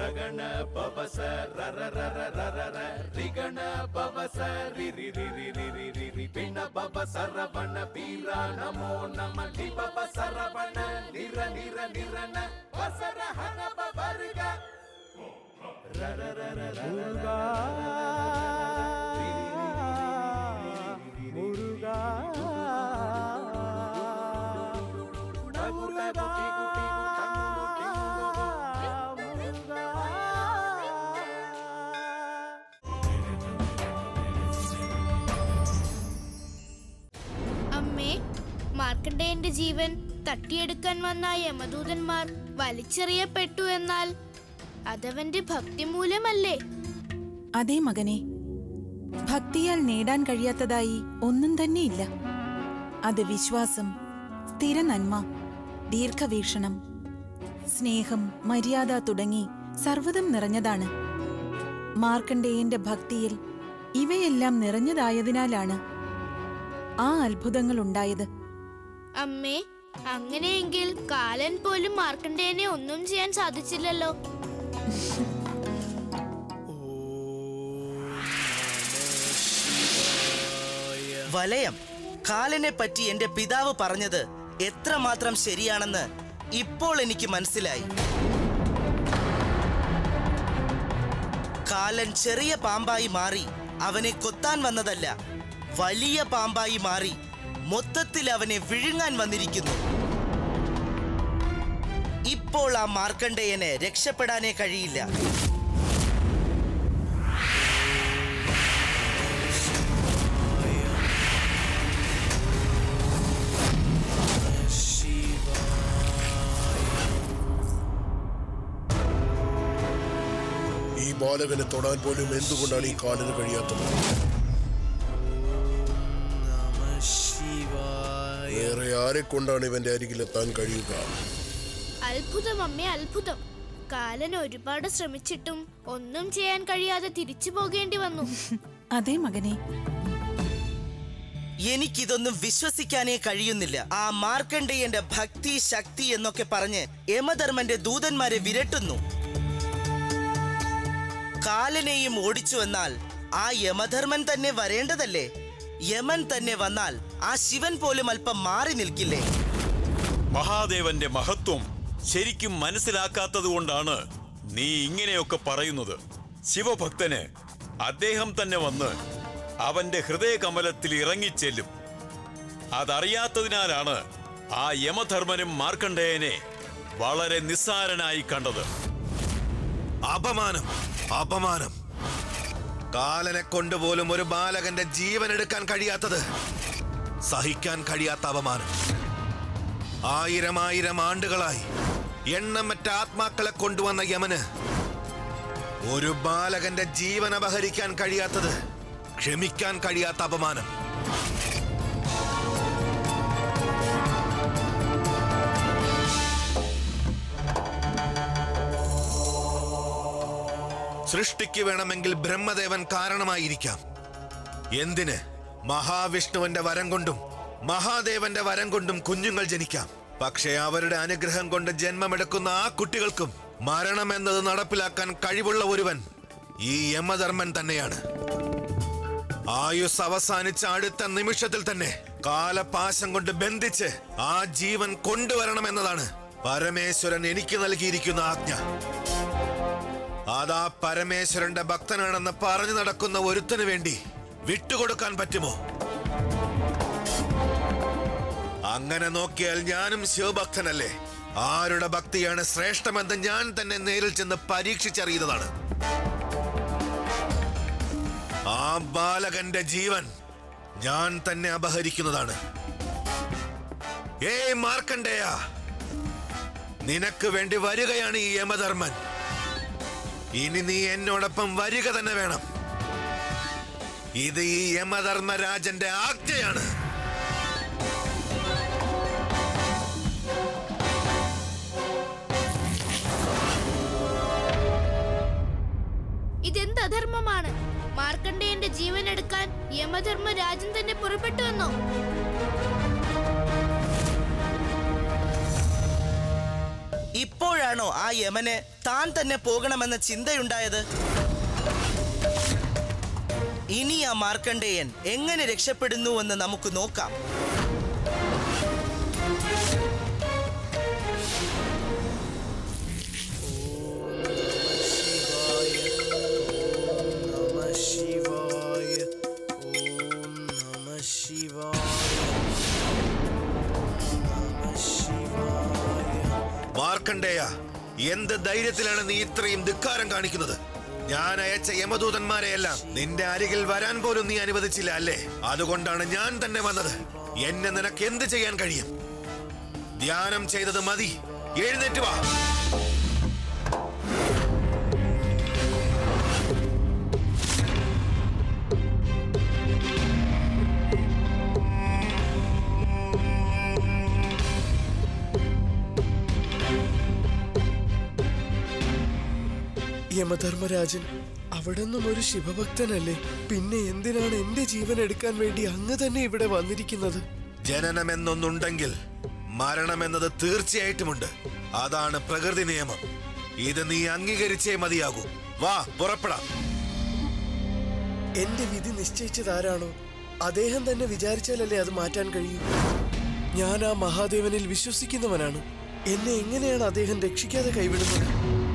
ರಗಣ ಪವಸ ರರ ರರ ರರ ರ ರಿಗಣ ಪವಸ ರಿ ರಿ ರಿ ರಿ ರಿ ರಿ ರಿ ರಿ ಪಿಣ ಪವ ಸರವಣ ಬೀರ ನಮೋ ನಮ ಲಿ ಪವ ಸರವಣ ನಿರ ನಿರ ನಿರನ ವಸರ ಹನ ಪವರ್ಗ ರರ ರರ ರರ മുരുകാ മുരുകാ മുരുകാ മുരുകാ അമ്മേ മാർക്കണ്ഡേയന്റെ ജീവൻ തട്ടിയെടുക്കാൻ വന്ന ആ യമദൂതന്മാർ വലിച്ചെറിയപ്പെട്ടു എന്നാൽ അതവന്റെ ഭക്തി മൂലമല്ലേ അതേ മകനെ ഭക്തിയാൽ നേടാൻ കഴിയാത്തതായി ഒന്നും തന്നെയില്ല അത് വിശ്വാസം സ്ഥിര നന്മ ദീർഘവീക്ഷണം സ്നേഹം മര്യാദ തുടങ്ങി സർവ്വതും നിറഞ്ഞതാണ് മാർക്കണ്ഡേയന്റെ ഭക്തിയിൽ ഇവയെല്ലാം നിറഞ്ഞതായതിനാലാണ് ആ അത്ഭുതങ്ങൾ ഉണ്ടായത് അമ്മേ അങ്ങനെയെങ്കിൽ കാലൻ പോലും മാർക്കണ്ഡേയനെ ഒന്നും ചെയ്യാൻ സാധിച്ചില്ലല്ലോ വലയം കാലനെ പറ്റി എന്റെ പിതാവ് പറഞ്ഞത് എത്രമാത്രം ശരിയാണെന്ന് ഇപ്പോൾ എനിക്ക് മനസ്സിലായി കാലൻ ചെറിയ പാമ്പായി മാറി അവനെ കൊത്താൻ വന്നതല്ല വലിയ പാമ്പായി മാറി മൊത്തത്തിൽ അവനെ വിഴുങ്ങാൻ വന്നിരിക്കുന്നു ഇപ്പോൾ ആ മാർക്കണ്ഡേയന് രക്ഷപ്പെടാനേ കഴിയില്ല ഈ ബാലകനെ തൊടാൻ പോലും എന്തുകൊണ്ടാണ് ഈ കാലിന് കഴിയാത്തത് വേറെ ആരെ കൊണ്ടാണ് ഇവന്റെ അരികിലെത്താൻ കഴിയുക അത്ഭുതം അമ്മേ അത്ഭുതം കാലൻ ഒരുപാട് ശ്രമിച്ചിട്ടും ഒന്നും ചെയ്യാൻ കഴിയാതെ തിരിച്ചു പോകേണ്ടി വന്നു അതേ മകനെ എനിക്കിതൊന്നും വിശ്വസിക്കാനേ കഴിയുന്നില്ല ആ മാർക്കണ്ഡേയന്റെ ഭക്തി ശക്തി എന്നൊക്കെ പറഞ്ഞ് യമധർമ്മന്റെ ദൂതന്മാരെ വിരട്ടുന്നു കാലനെയും ഓടിച്ചു എന്നാൽ ആ യമധർമ്മൻ തന്നെ വരേണ്ടതല്ലേ യമൻ തന്നെ വന്നാൽ ആ ശിവൻ പോലും അല്പം മാറി നിൽക്കില്ലേ മഹാദേവന്റെ മഹത്വം ശരിക്കും മനസ്സിലാക്കാത്തതുകൊണ്ടാണ് നീ ഇങ്ങനെയൊക്കെ പറയുന്നത് ശിവഭക്തന് അദ്ദേഹം തന്നെ വന്ന് അവന്റെ ഹൃദയകമലത്തിൽ ഇറങ്ങിച്ചെല്ലും അതറിയാത്തതിനാലാണ് ആ യമധർമ്മനും മാർക്കണ്ഡേയനെ വളരെ നിസ്സാരനായി കണ്ടത് അപമാനം അപമാനം കാലനെ കൊണ്ടുപോലും ഒരു ബാലകന്റെ ജീവൻ എടുക്കാൻ കഴിയാത്തത് സഹിക്കാൻ കഴിയാത്ത അപമാനം ആയിരം ആയിരം ആണ്ടുകളായി എണ്ണമറ്റ ആത്മാക്കളെ കൊണ്ടുവന്ന യമന് ഒരു ബാലകന്റെ ജീവൻ അപഹരിക്കാൻ കഴിയാത്തത് ക്ഷമിക്കാൻ കഴിയാത്ത അപമാനം സൃഷ്ടിക്ക് വേണമെങ്കിൽ ബ്രഹ്മദേവൻ കാരണമായിരിക്കാം എന്തിന് മഹാവിഷ്ണുവിന്റെ വരം കൊണ്ടും മഹാദേവന്റെ വരം കൊണ്ടും കുഞ്ഞുങ്ങൾ ജനിക്കാം പക്ഷേ അവരുടെ അനുഗ്രഹം കൊണ്ട് ജന്മമെടുക്കുന്ന ആ കുട്ടികൾക്കും മരണം എന്നത് നടപ്പിലാക്കാൻ കഴിവുള്ള ഒരുവൻ ഈ യമധർമ്മൻ തന്നെയാണ് ആയുസ് അവസാനിച്ച അടുത്ത നിമിഷത്തിൽ തന്നെ കാലപാശം കൊണ്ട് ബന്ധിച്ച് ആ ജീവൻ കൊണ്ടുവരണമെന്നതാണ് പരമേശ്വരൻ എനിക്ക് നൽകിയിരിക്കുന്ന ആജ്ഞ അതാ പരമേശ്വരന്റെ ഭക്തനാണെന്ന് പറഞ്ഞു നടക്കുന്ന ഒരുത്തന് വേണ്ടി വിട്ടുകൊടുക്കാൻ പറ്റുമോ അങ്ങനെ നോക്കിയാൽ ഞാനും ശിവഭക്തനല്ലേ ആരുടെ ഭക്തിയാണ് ശ്രേഷ്ഠമെന്ന് ഞാൻ തന്നെ നേരിൽ ചെന്ന് പരീക്ഷിച്ചറിയുന്നതാണ് ആ ബാലകന്റെ ജീവൻ ഞാൻ തന്നെ അപഹരിക്കുന്നതാണ് ഏയ് മാർക്കണ്ടേയ നിനക്ക് വേണ്ടി വരികയാണ് ഈ യമധർമ്മൻ ഇനി നീ എന്നോടൊപ്പം വരിക തന്നെ വേണം ഇത് ഈ യമധർമ്മരാജന്റെ ആജ്ഞയാണ് ഇതെന്ത് അധർമ്മമാണ് മാർക്കണ്ഡേയന്റെ ജീവൻ എടുക്കാൻ യമധർമ്മ രാജൻ തന്നെ പുറപ്പെട്ടു വന്നോ ഇപ്പോഴാണ് അപ്പോഴാണോ ആ യമന് താൻ തന്നെ പോകണമെന്ന ചിന്തയുണ്ടായത് ഇനി ആ മാർക്കണ്ഡേയൻ എങ്ങനെ രക്ഷപ്പെടുന്നുവെന്ന് നമുക്ക് നോക്കാം മാർക്കണ്ഡേയ എന്ത് ധൈര്യത്തിലാണ് നീ ഇത്രയും ധിക്കാരം കാണിക്കുന്നത് ഞാൻ അയച്ച യമദൂതന്മാരെയെല്ലാം നിന്റെ അരികിൽ വരാൻ പോലും നീ അനുവദിച്ചില്ല അല്ലേ അതുകൊണ്ടാണ് ഞാൻ തന്നെ വന്നത് എന്നെ നിനക്ക് എന്ത് ചെയ്യാൻ കഴിയും ധ്യാനം ചെയ്തത് മതി എഴുന്നേറ്റ് വാ യമധർമ്മരാജൻ അവിടെ നിന്നും ഒരു ശിവഭക്തനല്ലേ പിന്നെ എന്തിനാണ് എന്റെ ജീവൻ എടുക്കാൻ വേണ്ടി അങ്ങ് തന്നെ ഇവിടെ വന്നിരിക്കുന്നത് ജനനമെന്നൊന്നുണ്ടെങ്കിൽ മരണമെന്നത് തീർച്ചയായിട്ടുമുണ്ട് അതാണ് പ്രകൃതി നിയമം ഇത് നീ അംഗീകരിച്ചേ മതിയാകൂ വാ പുറപ്പെടാം എന്റെ വിധി നിശ്ചയിച്ചതാരാണോ അദ്ദേഹം തന്നെ വിചാരിച്ചാലല്ലേ അത് മാറ്റാൻ കഴിയൂ ഞാൻ ആ മഹാദേവനിൽ വിശ്വസിക്കുന്നവനാണ് എന്നെ എങ്ങനെയാണ് അദ്ദേഹം രക്ഷിക്കാതെ കൈവിടുന്നത്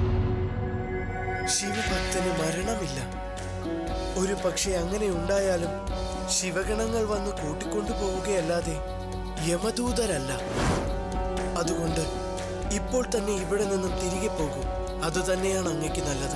ശിവഭക്തന് മരണമില്ല ഒരു പക്ഷേ അങ്ങനെ ഉണ്ടായാലും ശിവഗണങ്ങൾ വന്ന് കൂട്ടിക്കൊണ്ടു പോവുകയല്ലാതെ യമദൂതരല്ല അതുകൊണ്ട് ഇപ്പോൾ തന്നെ ഇവിടെ നിന്നും തിരികെ പോകും അതുതന്നെയാണ് അങ്ങയ്ക്ക് നല്ലത്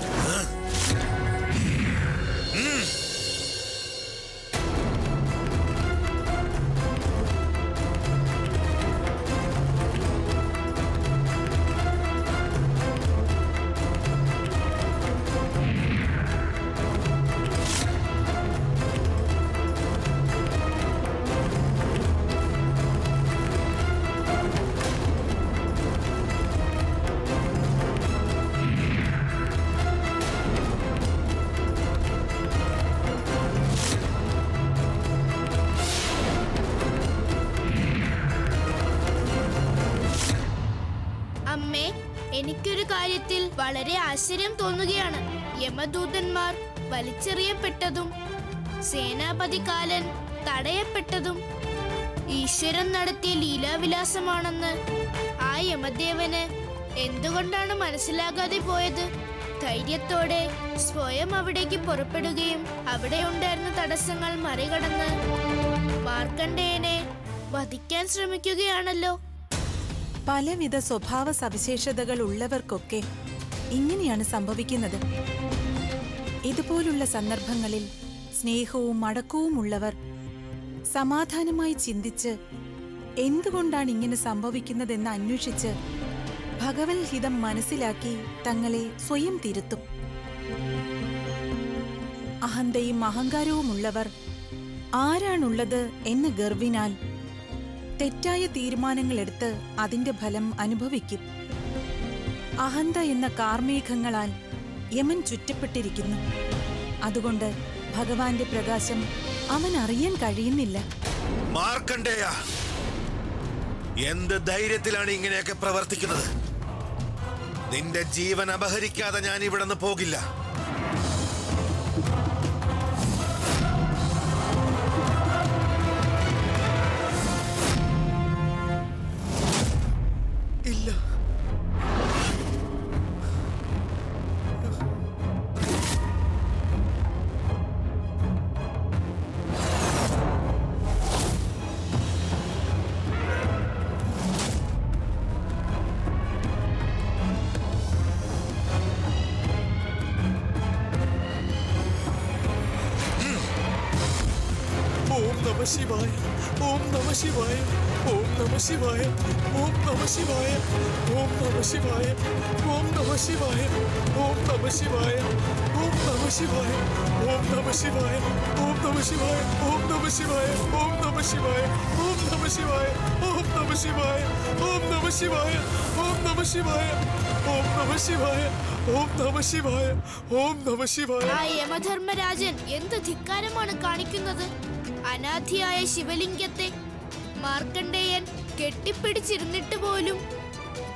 അമ്മേ എനിക്കൊരു കാര്യത്തിൽ വളരെ ആശ്ചര്യം തോന്നുകയാണ് യമദൂതന്മാർ വലിച്ചെറിയപ്പെട്ടതും സേനാപതി കാലൻ തടയപ്പെട്ടതും ഈശ്വരൻ നടത്തിയ ലീലാവിലാസമാണെന്ന് ആ യമദേവന് എന്തുകൊണ്ടാണ് മനസ്സിലാകാതെ പോയത് ധൈര്യത്തോടെ സ്വയം അവിടേക്ക് പുറപ്പെടുകയും അവിടെ ഉണ്ടായിരുന്ന തടസ്സങ്ങൾ മറികടന്ന് മാർക്കണ്ഡേയനെ വധിക്കാൻ ശ്രമിക്കുകയാണല്ലോ പലവിധ സ്വഭാവ സവിശേഷതകൾ ഉള്ളവർക്കൊക്കെ ഇങ്ങനെയാണ് സംഭവിക്കുന്നത് ഇതുപോലുള്ള സന്ദർഭങ്ങളിൽ സ്നേഹവും അടക്കവും ഉള്ളവർ സമാധാനമായി ചിന്തിച്ച് എന്തുകൊണ്ടാണ് ഇങ്ങനെ സംഭവിക്കുന്നതെന്ന് അന്വേഷിച്ച് ഭഗവത് ഹിതം മനസ്സിലാക്കി തങ്ങളെ സ്വയം തിരുത്തും അഹന്തയും അഹങ്കാരവും ഉള്ളവർ ആരാണുള്ളത് എന്ന് ഗർവിനാൽ തെറ്റായ തീരുമാനങ്ങളെടുത്ത് അതിന്റെ ഫലം അനുഭവിക്കും അഹന്ത എന്ന കാർമേഘങ്ങളാൽ യമൻ ചുറ്റപ്പെട്ടിരിക്കുന്നു അതുകൊണ്ട് ഭഗവാന്റെ പ്രകാശം അവൻ അറിയാൻ കഴിയുന്നില്ല മാർക്കണ്ടേയ എന്ത് ധൈര്യത്തിലാണ് ഇങ്ങനെയൊക്കെ പ്രവർത്തിക്കുന്നത് നിന്റെ ജീവൻ അപഹരിക്കാതെ ഞാൻ ഇവിടെ നിന്ന് പോകില്ല ഇല്ല ഓം നമ ശിവായ ഓം നമ ശിവായ ഓം നമ ശിവായ ഓം നമ ശിവായ ഓം നമ ശിവായ ഓം നമ ശിവായ ഓം നമ ശിവായ ഓം നമ ശിവായ ഓം നമ ശിവായ ഓം നമ ശിവായ ഓം നമ ശിവായ ഓം നമ ശിവായ ഓം നമ ശിവായ ഓം നമ ശിവായ ഓം നമ ശിവായ ഓം നമ ശിവായ ഓം നമ ശിവായ ഓം നമ ശിവായ ഓം നമ ശിവായ ആ യമധർമ്മരാജൻ എന്ത് ധിക്കാരമാണ് കാണിക്കുന്നത് അനാഥിയായ ശിവലിംഗത്തെ മാർക്കണ്ഡേയൻ കെട്ടിപ്പിടിച്ചിരുന്നിട്ട് പോലും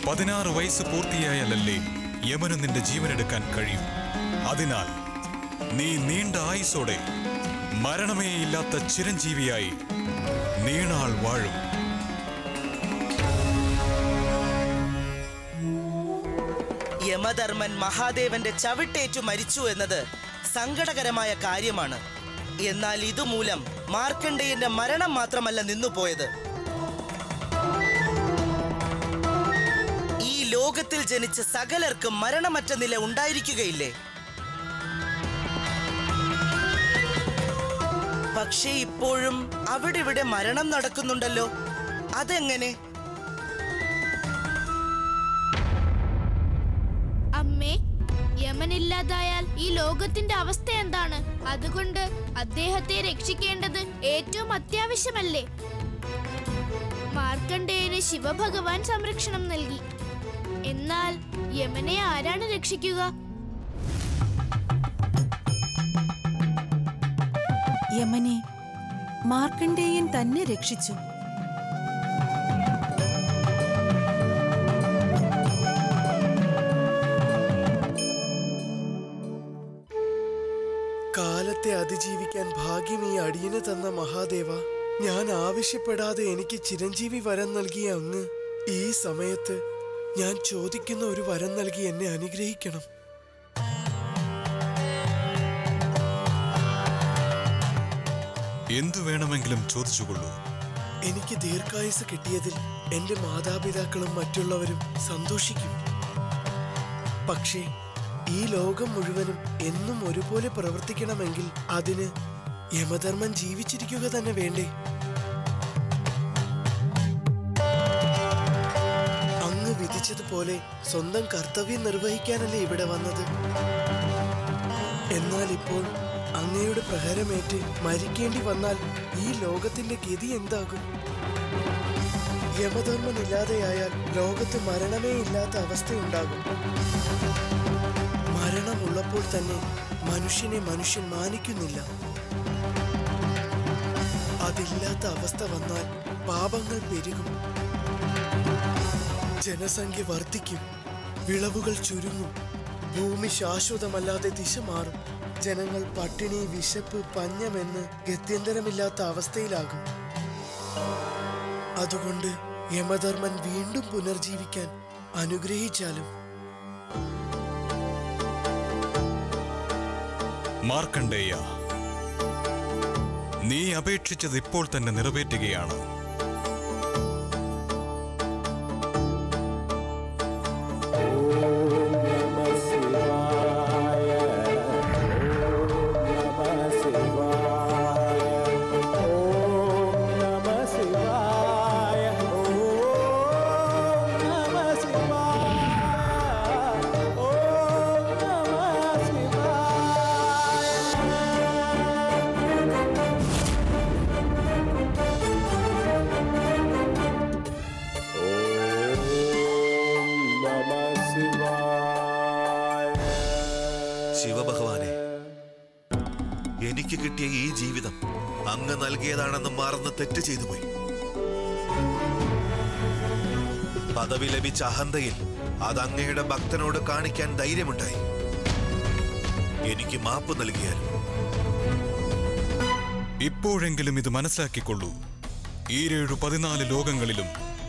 പതിനാറ് വയസ്സ് പൂർത്തിയായാലല്ലേ യമന് നിന്റെ ജീവനെടുക്കാൻ കഴിയും അതിനാൽ നീ നീണ്ട ആയുസോടെ മരണമേ ഇല്ലാത്ത ചിരഞ്ജീവിയായി നീണാൾ വാഴും യമധർമ്മൻ മഹാദേവന്റെ ചവിട്ടേറ്റു മരിച്ചു എന്നത് സങ്കടകരമായ കാര്യമാണ് എന്നാൽ ഇതുമൂലം മാർക്കണ്ഡേയന്റെ മരണം മാത്രമല്ല നിന്നുപോയത് ഈ ലോകത്തിൽ ജനിച്ച സകലർക്കും മരണമറ്റ നില ഉണ്ടായിരിക്കുകയില്ലേ പക്ഷേ ഇപ്പോഴും അവിടെ ഇവിടെ മരണം നടക്കുന്നുണ്ടല്ലോ അതെങ്ങനെ അമ്മേ യമനില്ലാതായാൽ ഈ ലോകത്തിന്റെ അവസ്ഥ എന്താണ് അതുകൊണ്ട് അദ്ദേഹത്തെ രക്ഷിക്കേണ്ടത് ഏറ്റവും അത്യാവശ്യമല്ലേ മാർക്കണ്ഡേയന് ശിവഭഗവാൻ സംരക്ഷണം നൽകി എന്നാൽ യമനെ ആരാണ് രക്ഷിക്കുക യമനെ മാർക്കണ്ഡേയൻ തന്നെ രക്ഷിച്ചു കാലത്തെ അതിജീവിക്കാൻ ഭാഗ്യം ഈ അടിയന് തന്ന മഹാദേവ ഞാൻ ആവശ്യപ്പെടാതെ എനിക്ക് ചിരഞ്ജീവി വരം നൽകിയ അങ്ങ് ഈ സമയത്ത് ഞാൻ ചോദിക്കുന്ന ഒരു വരം നൽകി എന്നെ അനുഗ്രഹിക്കണം എന്തു വേണമെങ്കിലും ചോദിച്ചുകൊള്ളൂ എനിക്ക് ദീർഘായുസ് കിട്ടിയതിൽ എന്റെ മാതാപിതാക്കളും മറ്റുള്ളവരും സന്തോഷിക്കും പക്ഷേ ഈ ലോകം മുഴുവനും എന്നും ഒരുപോലെ പ്രവർത്തിക്കണമെങ്കിൽ അതിന് യമധർമ്മൻ ജീവിച്ചിരിക്കുക തന്നെ വേണ്ടേ അങ്ങ് വിധിച്ചതുപോലെ സ്വന്തം കർത്തവ്യം നിർവഹിക്കാനല്ലേ ഇവിടെ വന്നത് എന്നാൽ ഇപ്പോൾ അങ്ങയുടെ പ്രഹരമേറ്റ് മരിക്കേണ്ടി വന്നാൽ ഈ ലോകത്തിന്റെ ഗതി എന്താകും യമധർമ്മൻ ഇല്ലാതെയായാൽ ലോകത്ത് മരണമേ ഇല്ലാത്ത അവസ്ഥയുണ്ടാകും മരണമുള്ളപ്പോൾ തന്നെ മനുഷ്യനെ മനുഷ്യൻ മാനിക്കുന്നില്ല അതില്ലാത്ത അവസ്ഥ വന്നാൽ പാപങ്ങൾ പെരുകും ജനസംഖ്യ വർദ്ധിക്കും വിളവുകൾ ചുരുങ്ങും ഭൂമി ശാശ്വതമല്ലാതെ ദിശ മാറും ജനങ്ങൾ പട്ടിണി വിശപ്പ് പഞ്ഞമെന്ന് ഗത്യന്തരമില്ലാത്ത അവസ്ഥയിലാകും അതുകൊണ്ട് യമധർമ്മൻ വീണ്ടും പുനർജീവിക്കാൻ അനുഗ്രഹിച്ചാലും മാർക്കണ്ഡേയ നീ അപേക്ഷിച്ചത് ഇപ്പോൾ തന്നെ നിറവേറ്റുകയാണ് ശിവഭഗവാനെ എനിക്ക് കിട്ടിയ ഈ ജീവിതം അങ്ങ് നൽകിയതാണെന്ന് മറന്ന് തെറ്റ് ചെയ്തു പോയി പദവി ലഭിച്ച അഹന്തയിൽ അത് അങ്ങയുടെ ഭക്തനോട് കാണിക്കാൻ ധൈര്യമുണ്ടായി എനിക്ക് മാപ്പ് നൽകിയാൽ ഇപ്പോഴെങ്കിലും ഇത് മനസ്സിലാക്കിക്കൊള്ളൂ ഈരേഴു പതിനാല് ലോകങ്ങളിലും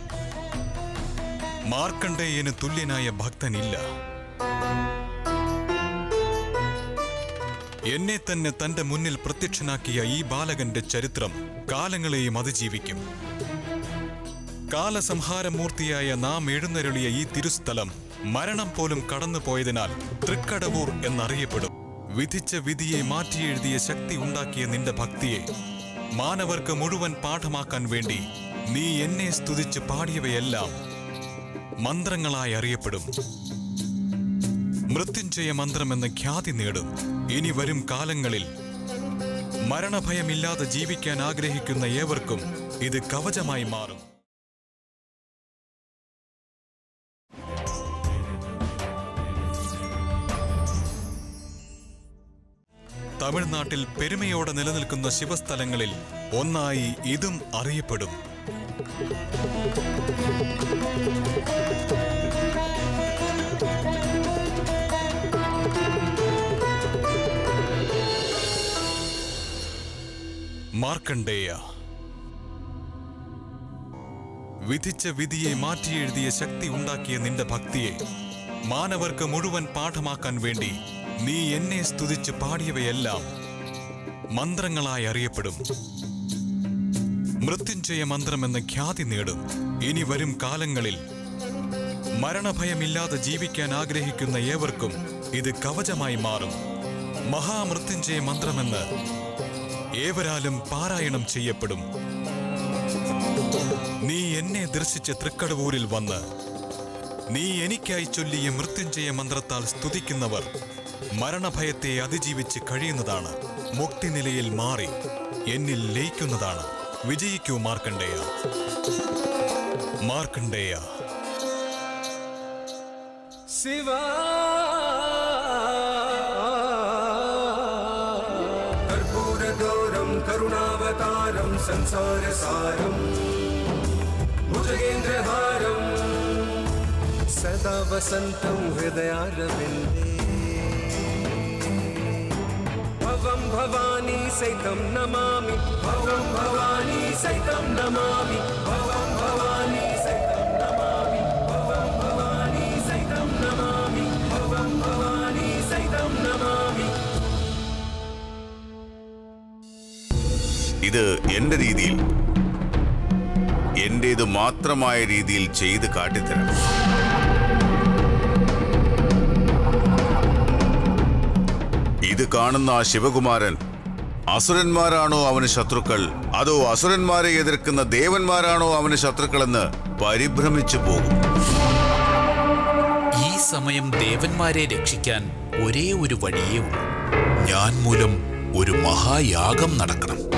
മാർക്കണ്ഡേയന് തുല്യനായ ഭക്തനില്ല എന്നെ തന്നെ തന്റെ മുന്നിൽ പ്രത്യക്ഷനാക്കിയ ഈ ബാലകന്റെ ചരിത്രം കാലങ്ങളെയും അതിജീവിക്കും കാലസംഹാരമൂർത്തിയായ നാം എഴുന്നരുളിയ ഈ തിരുസ്ഥലം മരണം പോലും കടന്നുപോയതിനാൽ തൃക്കടവൂർ എന്നറിയപ്പെടും വിധിച്ച വിധിയെ മാറ്റിയെഴുതിയ ശക്തി ഉണ്ടാക്കിയ നിന്റെ ഭക്തിയെ മാനവർക്ക് മുഴുവൻ പാഠമാക്കാൻ വേണ്ടി നീ എന്നെ സ്തുതിച്ച് പാടിയവയെല്ലാം മന്ത്രങ്ങളായി അറിയപ്പെടും മൃത്യുഞ്ജയ മന്ത്രമെന്ന ഖ്യാതി നേടും ഇനി വരും കാലങ്ങളിൽ മരണഭയമില്ലാതെ ജീവിക്കാൻ ആഗ്രഹിക്കുന്ന ഏവർക്കും ഇത് കവചമായി മാറും തമിഴ്നാട്ടിൽ പെരുമയോടെ നിലനിൽക്കുന്ന ശിവസ്ഥലങ്ങളിൽ ഒന്നായി ഇതും അറിയപ്പെടും മാർക്കണ്ടേയ വിധിച്ച വിധിയെ മാറ്റിയെഴുതിയ ശക്തി ഉണ്ടാക്കിയ നിന്റെ ഭക്തിയെ മാനവർക്ക് മുഴുവൻ പാഠമാക്കാൻ വേണ്ടി നീ എന്നെ സ്തുതിച്ച് പാടിയവയെല്ലാം മന്ത്രങ്ങളായി അറിയപ്പെടും മൃത്യുഞ്ജയ മന്ത്രമെന്ന ഖ്യാതി നേടും ഇനി വരും കാലങ്ങളിൽ മരണഭയമില്ലാതെ ജീവിക്കാൻ ആഗ്രഹിക്കുന്ന ഏവർക്കും ഇത് കവചമായി മാറും മഹാമൃത്യുഞ്ജയ മന്ത്രമെന്ന് ഏവരാലും പാരായണം ചെയ്യപ്പെടും നീ എന്നെ ദർശിച്ച തൃക്കടവൂരിൽ വന്ന് നീ എനിക്കായി ചൊല്ലിയ മൃത്യുഞ്ജയ മന്ത്രത്താൽ സ്തുതിക്കുന്നവർ മരണഭയത്തെ അതിജീവിച്ച് കഴിയുന്നതാണ് മുക്തിനിലയിൽ മാറി എന്നിൽ ലയിക്കുന്നതാണ് വിജയിക്കൂ മാർക്കണ്ടേയ മാർക്കണ്ടേയ कर्पूरगौरं करुणावतारं संसारसारम् भुजगेन्द्रहारं सदा वसन्तं हृदयारविन्दे भवं भवानी सैतं नमामि भवं भवानी सैतं नमामि भवं भवानी सैतं नमामि भवं भवानी सैतं नमामि भवं भवानी सैतं नमामि ഇത് എന്റെ രീതിയിൽ എന്റേത് മാത്രമായ രീതിയിൽ ചെയ്ത് കാട്ടിത്തരാം ഇത് കാണുന്ന ആ ശിവകുമാരൻ അസുരന്മാരാണോ അവന് ശത്രുക്കൾ അതോ അസുരന്മാരെ എതിർക്കുന്ന ദേവന്മാരാണോ അവന് ശത്രുക്കളെന്ന് പരിഭ്രമിച്ചു പോകും ഈ സമയം ദേവന്മാരെ രക്ഷിക്കാൻ ഒരേ ഒരു വഴിയേ ഉള്ളൂ ഞാൻ മൂലം ഒരു മഹായാഗം നടക്കണം